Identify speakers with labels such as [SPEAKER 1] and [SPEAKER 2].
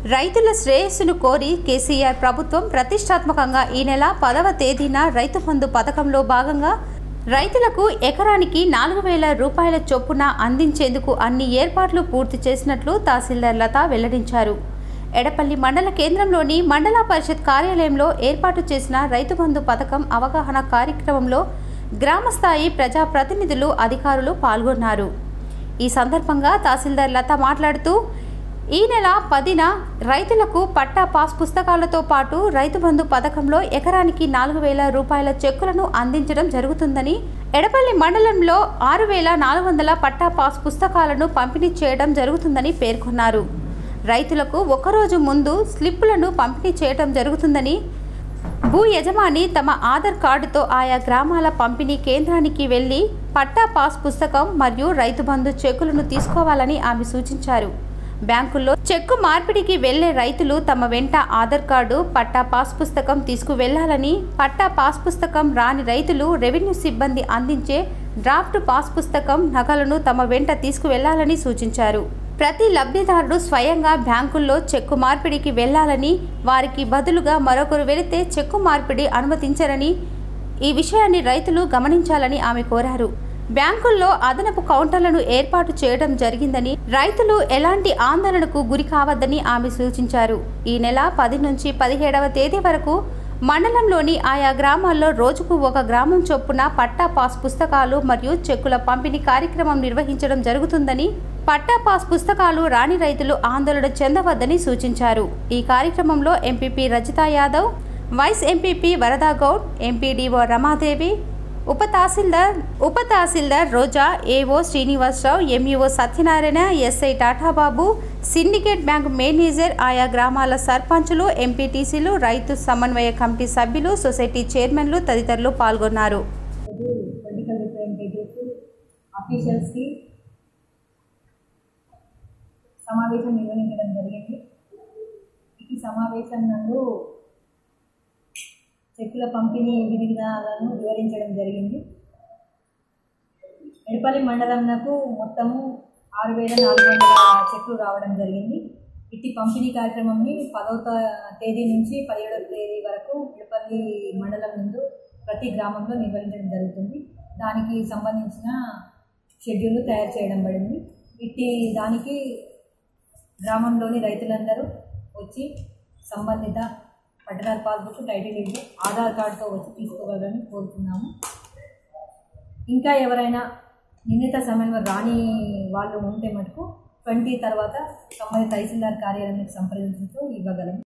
[SPEAKER 1] రైతుల శ్రేయస్సును కోరి కేసీఆర్ ప్రభుత్వం ప్రతిష్టాత్మకంగా ఈ నెల పదవ తేదీన రైతు బంధు పథకంలో భాగంగా రైతులకు ఎకరానికి నాలుగు వేల రూపాయల చొప్పున అందించేందుకు అన్ని ఏర్పాట్లు పూర్తి చేసినట్లు తహసీల్దార్ లత వెల్లడించారు ఎడపల్లి మండల కేంద్రంలోని మండల పరిషత్ కార్యాలయంలో ఏర్పాటు చేసిన రైతు బంధు పథకం అవగాహన కార్యక్రమంలో గ్రామస్థాయి ప్రజాప్రతినిధులు అధికారులు పాల్గొన్నారు ఈ సందర్భంగా తహసీల్దార్ లత మాట్లాడుతూ ఈ నెల పదిన రైతులకు పట్టా పాస్ పుస్తకాలతో పాటు రైతు బంధు పథకంలో ఎకరానికి నాలుగు వేల రూపాయల చెక్కులను అందించడం జరుగుతుందని ఎడపల్లి మండలంలో ఆరు వేల నాలుగు వందల పట్టా పాస్ పుస్తకాలను పంపిణీ చేయడం జరుగుతుందని పేర్కొన్నారు రైతులకు ఒకరోజు ముందు స్లిప్పులను పంపిణీ చేయడం జరుగుతుందని భూ యజమాని తమ ఆధార్ కార్డుతో ఆయా గ్రామాల పంపిణీ కేంద్రానికి వెళ్లి పట్టా పాస్ పుస్తకం మరియు రైతు బంధు చెక్కులను తీసుకోవాలని ఆమె సూచించారు బ్యాంకుల్లో చెక్కు మార్పిడికి వెళ్లే రైతులు తమ వెంట ఆధార్ కార్డు పట్టా పాస్ పుస్తకం తీసుకువెళ్లాలని పట్టా పాస్ పుస్తకం రాని రైతులు రెవెన్యూ సిబ్బంది అందించే డ్రాఫ్ట్ పాస్ పుస్తకం నగలను తమ వెంట తీసుకువెళ్లాలని సూచించారు ప్రతి లబ్ధిదారుడు స్వయంగా బ్యాంకుల్లో చెక్కు మార్పిడికి వెళ్లాలని వారికి బదులుగా మరొకరు వెళితే చెక్కు మార్పిడి అనుమతించరని ఈ విషయాన్ని రైతులు గమనించాలని ఆమె కోరారు బ్యాంకుల్లో అదనపు కౌంటర్లను ఏర్పాటు చేయడం జరిగిందని రైతులు ఎలాంటి ఆందోళనకు గురి కావద్దని ఆమె సూచించారు ఈ నెల పది నుంచి పదిహేడవ తేదీ వరకు మండలంలోని ఆయా గ్రామాల్లో రోజుకు ఒక గ్రామం చొప్పున పట్టా పాస్ పుస్తకాలు మరియు చెక్కుల పంపిణీ కార్యక్రమం నిర్వహించడం జరుగుతుందని పట్టా పాస్ పుస్తకాలు రాని రైతులు ఆందోళన చెందవద్దని సూచించారు ఈ కార్యక్రమంలో MPP Rajitha Yadav vice MPP Varada Goud MPDO Ramadevi ఉప తహసీల్దార్ ఉప tahsildar Roja AO Srinivasarao MEO Satyanarayana SI Tatababu syndicate bank manager ఆయా గ్రామాల సర్పంచులు ఎంపీటీసీలు రైతు సమన్వయ కమిటీ సభ్యులు సొసైటీ చైర్మన్లు తదితరులు పాల్గొన్నారు
[SPEAKER 2] పొలిటికల్ రిప్రజెంటేటివ్స్ అఫీషియల్స్కి సమావేశం నిర్వహించడం జరిగింది ఈ సమావేశం నందు చెక్కుల పంపిణీ విధి విధానాలను వివరించడం జరిగింది ఎడపల్లి మండలంకు మొత్తము ఆరు వేల నాలుగు వందల చెట్లు రావడం జరిగింది ఇట్టి పంపిణీ కార్యక్రమంని పదవ తా- తేదీ నుంచి పదిహేడవ తేదీ వరకు ఎడపల్లి మండలం ముందు ప్రతి గ్రామంలో నిర్వహించడం జరుగుతుంది దానికి సంబంధించిన షెడ్యూల్ తయారు చేయడం పడింది ఇట్టి దానికి గ్రామంలోని రైతులందరూ వచ్చి సంబంధిత పట్టణాల పాస్బుక్ టైటిల్ ఇవ్వి ఆధార్ కార్డుతో వచ్చి తీసుకోగలరని కోరుతున్నాము ఇంకా ఎవరైనా నిర్ణీత సమయంలో రాని వాళ్ళు ఉంటే మటుకు ట్వంటీ తర్వాత సంబంధిత తహసీల్దార్ కార్యాలయానికి సంప్రదించుతూ ఇవ్వగలము